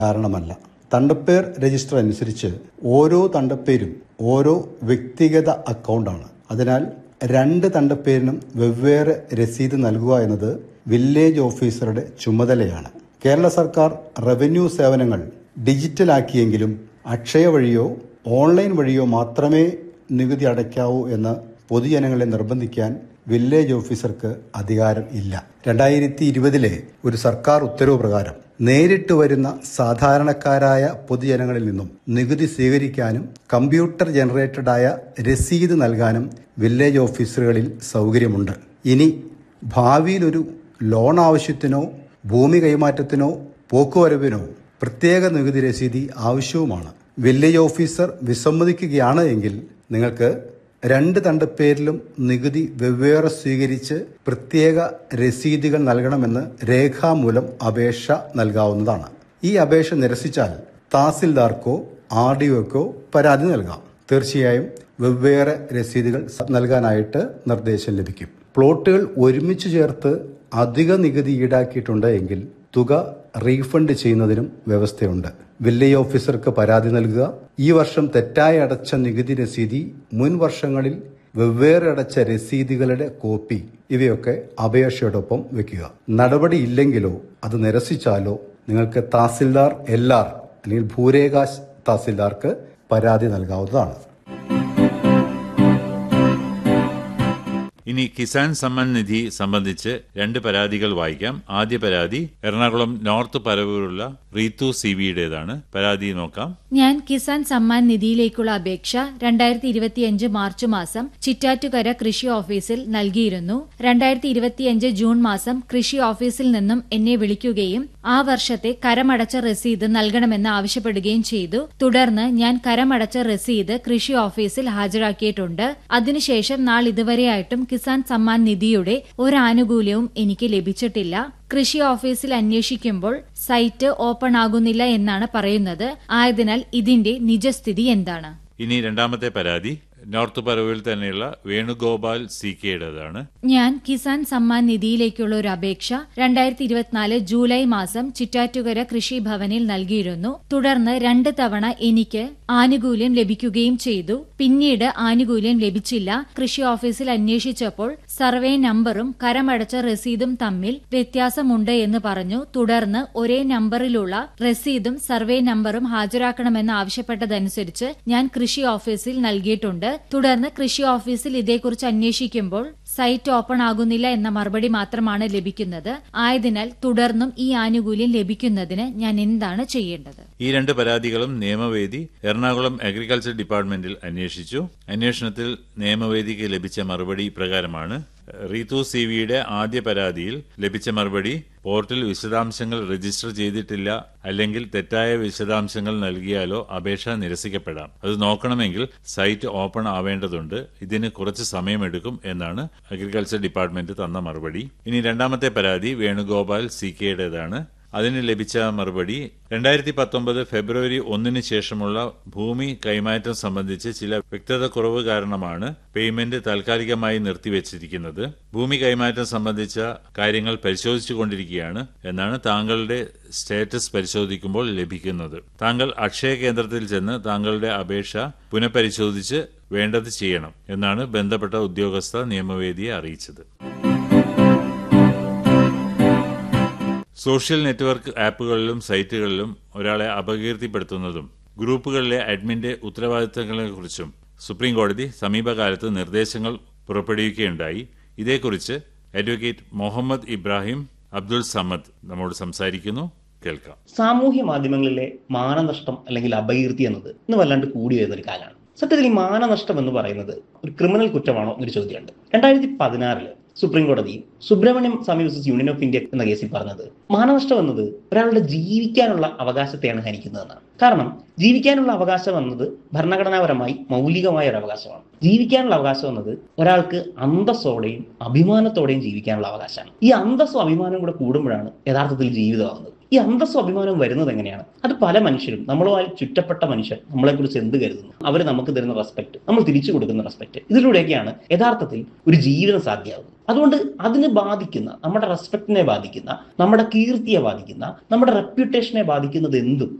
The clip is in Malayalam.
കാരണമല്ല തണ്ടപ്പേർ രജിസ്റ്റർ അനുസരിച്ച് ഓരോ തണ്ടപ്പേരും ഓരോ വ്യക്തിഗത അക്കൗണ്ടാണ് അതിനാൽ രണ്ട് തണ്ടപ്പേരിനും വെവ്വേറെ രസീത് നൽകുക എന്നത് വില്ലേജ് ഓഫീസറുടെ ചുമതലയാണ് കേരള സർക്കാർ റവന്യൂ സേവനങ്ങൾ ഡിജിറ്റലാക്കിയെങ്കിലും അക്ഷയ വഴിയോ ഓൺലൈൻ വഴിയോ മാത്രമേ നികുതി അടയ്ക്കാവൂ എന്ന് പൊതുജനങ്ങളെ നിർബന്ധിക്കാൻ വില്ലേജ് ഓഫീസർക്ക് അധികാരം ഇല്ല രണ്ടായിരത്തി ഇരുപതിലെ ഒരു സർക്കാർ ഉത്തരവ് പ്രകാരം നേരിട്ട് വരുന്ന സാധാരണക്കാരായ പൊതുജനങ്ങളിൽ നിന്നും നികുതി സ്വീകരിക്കാനും കമ്പ്യൂട്ടർ ജനറേറ്റഡായ രസീത് നൽകാനും വില്ലേജ് ഓഫീസറുകളിൽ സൗകര്യമുണ്ട് ഇനി ഭാവിയിൽ ഒരു ലോൺ ആവശ്യത്തിനോ ഭൂമി കൈമാറ്റത്തിനോ പോക്കുവരവിനോ പ്രത്യേക നികുതി രസീതി ആവശ്യവുമാണ് വില്ലേജ് ഓഫീസർ വിസമ്മതിക്കുകയാണ് എങ്കിൽ നിങ്ങൾക്ക് രണ്ട് തണ്ടപ്പേരിലും നികുതി വെവ്വേറെ സ്വീകരിച്ച് പ്രത്യേക രസീതുകൾ നൽകണമെന്ന് രേഖാമൂലം അപേക്ഷ നൽകാവുന്നതാണ് ഈ അപേക്ഷ നിരസിച്ചാൽ തഹസിൽദാർക്കോ ആർ ഡി ഒക്കോ പരാതി നൽകാം തീർച്ചയായും വെവ്വേറെ രസീതുകൾ നൽകാനായിട്ട് നിർദ്ദേശം ലഭിക്കും പ്ലോട്ടുകൾ ഒരുമിച്ച് ചേർത്ത് അധിക നികുതി ഈടാക്കിയിട്ടുണ്ട് എങ്കിൽ തുക റീഫണ്ട് ചെയ്യുന്നതിനും വ്യവസ്ഥയുണ്ട് വില്ലേജ് ഓഫീസർക്ക് പരാതി നൽകുക ഈ വർഷം തെറ്റായി അടച്ച നികുതി രസീതി മുൻ വർഷങ്ങളിൽ വെവ്വേറെ അടച്ച രസീതുകളുടെ കോപ്പി ഇവയൊക്കെ അപേക്ഷയോടൊപ്പം വെക്കുക നടപടി ഇല്ലെങ്കിലോ അത് നിരസിച്ചാലോ നിങ്ങൾക്ക് തഹസിൽദാർ എൽ ആർ അല്ലെങ്കിൽ ഭൂരേഖ തഹസിൽദാർക്ക് പരാതി നൽകാവുന്നതാണ് ഇനി കിസാൻ സമ്മാൻ നിധി സംബന്ധിച്ച് രണ്ട് പരാതികൾ വായിക്കാം ആദ്യ പരാതി എറണാകുളം നോർത്ത് പരവൂരുള്ള റീതു സി വിയുടേതാണ് പരാതി നോക്കാം ഞാൻ കിസാൻ സമ്മാൻ നിധിയിലേക്കുള്ള അപേക്ഷ രണ്ടായിരത്തി ഇരുപത്തിയഞ്ച് മാർച്ച് മാസം ചിറ്റാറ്റുകര കൃഷി ഓഫീസിൽ നൽകിയിരുന്നു രണ്ടായിരത്തി ഇരുപത്തിയഞ്ച് ജൂൺ മാസം കൃഷി ഓഫീസിൽ നിന്നും എന്നെ വിളിക്കുകയും ആ വർഷത്തെ കരമടച്ച രസീത് നൽകണമെന്ന് ആവശ്യപ്പെടുകയും ചെയ്തു തുടർന്ന് ഞാൻ കരമടച്ച രസീത് കൃഷി ഓഫീസിൽ ഹാജരാക്കിയിട്ടുണ്ട് അതിനുശേഷം നാളിതുവരെയായിട്ടും കിസാൻ സമ്മാൻ നിധിയുടെ ഒരു ആനുകൂല്യവും എനിക്ക് ലഭിച്ചിട്ടില്ല കൃഷി ഓഫീസിൽ അന്വേഷിക്കുമ്പോൾ സൈറ്റ് ഓപ്പൺ ആകുന്നില്ല എന്നാണ് പറയുന്നത് ആയതിനാൽ ഇതിന്റെ നിജസ്ഥിതി എന്താണ് ഇനി രണ്ടാമത്തെ പരാതി നോർത്ത് പരവൂരിൽ തന്നെയുള്ള വേണുഗോപാൽ സി കെയുടേതാണ് ഞാൻ കിസാൻ സമ്മാൻ നിധിയിലേക്കുള്ള ഒരു അപേക്ഷ രണ്ടായിരത്തി ഇരുപത്തിനാല് ജൂലൈ മാസം ചിറ്റാറ്റുകര കൃഷി ഭവനിൽ നൽകിയിരുന്നു തുടർന്ന് രണ്ട് തവണ എനിക്ക് ആനുകൂല്യം ലഭിക്കുകയും ചെയ്തു പിന്നീട് ആനുകൂല്യം ലഭിച്ചില്ല കൃഷി ഓഫീസിൽ അന്വേഷിച്ചപ്പോൾ സർവേ നമ്പറും കരമടച്ച രസീതും തമ്മിൽ വ്യത്യാസമുണ്ട് എന്ന് പറഞ്ഞു തുടർന്ന് ഒരേ നമ്പറിലുള്ള രസീതും സർവേ നമ്പറും ഹാജരാക്കണമെന്ന് ആവശ്യപ്പെട്ടതനുസരിച്ച് ഞാൻ കൃഷി ഓഫീസിൽ നൽകിയിട്ടുണ്ട് തുടർന്ന് കൃഷി ഓഫീസിൽ ഇതേക്കുറിച്ച് അന്വേഷിക്കുമ്പോൾ സൈറ്റ് ഓപ്പൺ ആകുന്നില്ല എന്ന മറുപടി മാത്രമാണ് ലഭിക്കുന്നത് ആയതിനാൽ തുടർന്നും ഈ ആനുകൂല്യം ലഭിക്കുന്നതിന് ഞാൻ എന്താണ് ചെയ്യേണ്ടത് ഈ രണ്ട് പരാതികളും നിയമവേദി എറണാകുളം അഗ്രികൾച്ചർ ഡിപ്പാർട്ട്മെന്റിൽ അന്വേഷിച്ചു അന്വേഷണത്തിൽ നിയമവേദിക്ക് ലഭിച്ച മറുപടി ഇപ്രകാരമാണ് റീതു സി വിയുടെ ആദ്യ പരാതിയിൽ ലഭിച്ച മറുപടി പോർട്ടിൽ വിശദാംശങ്ങൾ രജിസ്റ്റർ ചെയ്തിട്ടില്ല അല്ലെങ്കിൽ തെറ്റായ വിശദാംശങ്ങൾ നൽകിയാലോ അപേക്ഷ നിരസിക്കപ്പെടാം അത് നോക്കണമെങ്കിൽ സൈറ്റ് ഓപ്പൺ ആവേണ്ടതുണ്ട് ഇതിന് കുറച്ച് സമയമെടുക്കും എന്നാണ് അഗ്രികൾച്ചർ ഡിപ്പാർട്ട്മെന്റ് തന്ന മറുപടി ഇനി രണ്ടാമത്തെ പരാതി വേണുഗോപാൽ സി കെയുടേതാണ് അതിന് ലഭിച്ച മറുപടി രണ്ടായിരത്തി പത്തൊമ്പത് ഫെബ്രുവരി ഒന്നിന് ശേഷമുള്ള ഭൂമി കൈമാറ്റം സംബന്ധിച്ച് ചില വ്യക്തത കുറവ് കാരണമാണ് പേയ്മെന്റ് താൽക്കാലികമായി നിർത്തിവച്ചിരിക്കുന്നത് ഭൂമി കൈമാറ്റം സംബന്ധിച്ച കാര്യങ്ങൾ പരിശോധിച്ചുകൊണ്ടിരിക്കുകയാണ് എന്നാണ് താങ്കളുടെ സ്റ്റേറ്റസ് പരിശോധിക്കുമ്പോൾ ലഭിക്കുന്നത് താങ്കൾ അക്ഷയ കേന്ദ്രത്തിൽ ചെന്ന് താങ്കളുടെ അപേക്ഷ പുനഃപരിശോധിച്ച് വേണ്ടത് ചെയ്യണം എന്നാണ് ബന്ധപ്പെട്ട ഉദ്യോഗസ്ഥ നിയമവേദിയെ അറിയിച്ചത് സോഷ്യൽ നെറ്റ്വർക്ക് ആപ്പുകളിലും സൈറ്റുകളിലും ഒരാളെ അപകീർത്തിപ്പെടുത്തുന്നതും ഗ്രൂപ്പുകളിലെ അഡ്മിന്റെ ഉത്തരവാദിത്തങ്ങളെക്കുറിച്ചും സുപ്രീം കോടതി സമീപകാലത്ത് നിർദ്ദേശങ്ങൾ പുറപ്പെടുവിക്കുകയുണ്ടായി ഇതേക്കുറിച്ച് അഡ്വക്കേറ്റ് മുഹമ്മദ് ഇബ്രാഹിം അബ്ദുൾ സമദ് നമ്മോട് സംസാരിക്കുന്നു കേൾക്കാം സാമൂഹ്യ മാധ്യമങ്ങളിലെ മാനനഷ്ടം അല്ലെങ്കിൽ അപകീർത്തി എന്നത് ഇന്ന് വല്ലാണ്ട് കൂടി വരുന്ന ഒരു കാലമാണ് സത്യത്തിൽ ഈ മാനനഷ്ടം എന്ന് പറയുന്നത് ഒരു ക്രിമിനൽ കുറ്റമാണോ എന്നൊരു ചോദ്യമുണ്ട് രണ്ടായിരത്തി പതിനാറില് സുപ്രീം കോടതി Subrahmanyam Swamy versus union of India എന്ന കേസിൽ പറഞ്ഞത് മാനനഷ്ടം എന്നത് ഒരാളുടെ ജീവിക്കാനുള്ള അവകാശത്തെയാണ് ഹനിക്കുന്നതെന്നാണ് കാരണം ജീവിക്കാനുള്ള അവകാശം എന്നത് ഭരണഘടനാപരമായി മൗലികമായ ഒരു അവകാശമാണ് ജീവിക്കാനുള്ള അവകാശം എന്നത് ഒരാൾക്ക് അന്തസ്സോടെയും അഭിമാനത്തോടെയും ജീവിക്കാനുള്ള അവകാശമാണ് ഈ അന്തസ്സും അഭിമാനവും കൂടെ കൂടുമ്പോഴാണ് യഥാർത്ഥത്തിൽ ജീവിതമാകുന്നത് ഈ അന്തസ്സും അഭിമാനവും വരുന്നത് എങ്ങനെയാണ് അത് പല മനുഷ്യരും നമ്മളുമായി ചുറ്റപ്പെട്ട മനുഷ്യർ നമ്മളെക്കുറിച്ച് എന്ത് കരുതുന്നു അവർ നമുക്ക് തരുന്ന റെസ്പെക്ട് നമ്മൾ തിരിച്ചു കൊടുക്കുന്ന റെസ്പെക്ട് ഇതിലൂടെയൊക്കെയാണ് യഥാർത്ഥത്തിൽ ഒരു ജീവിതം സാധ്യമാകുന്നത് അതുകൊണ്ട് അതിനെ ബാധിക്കുന്ന നമ്മുടെ റെസ്പെക്റ്റിനെ ബാധിക്കുന്ന നമ്മുടെ കീർത്തിയെ ബാധിക്കുന്ന നമ്മുടെ റെപ്യൂട്ടേഷനെ ബാധിക്കുന്നത് എന്തും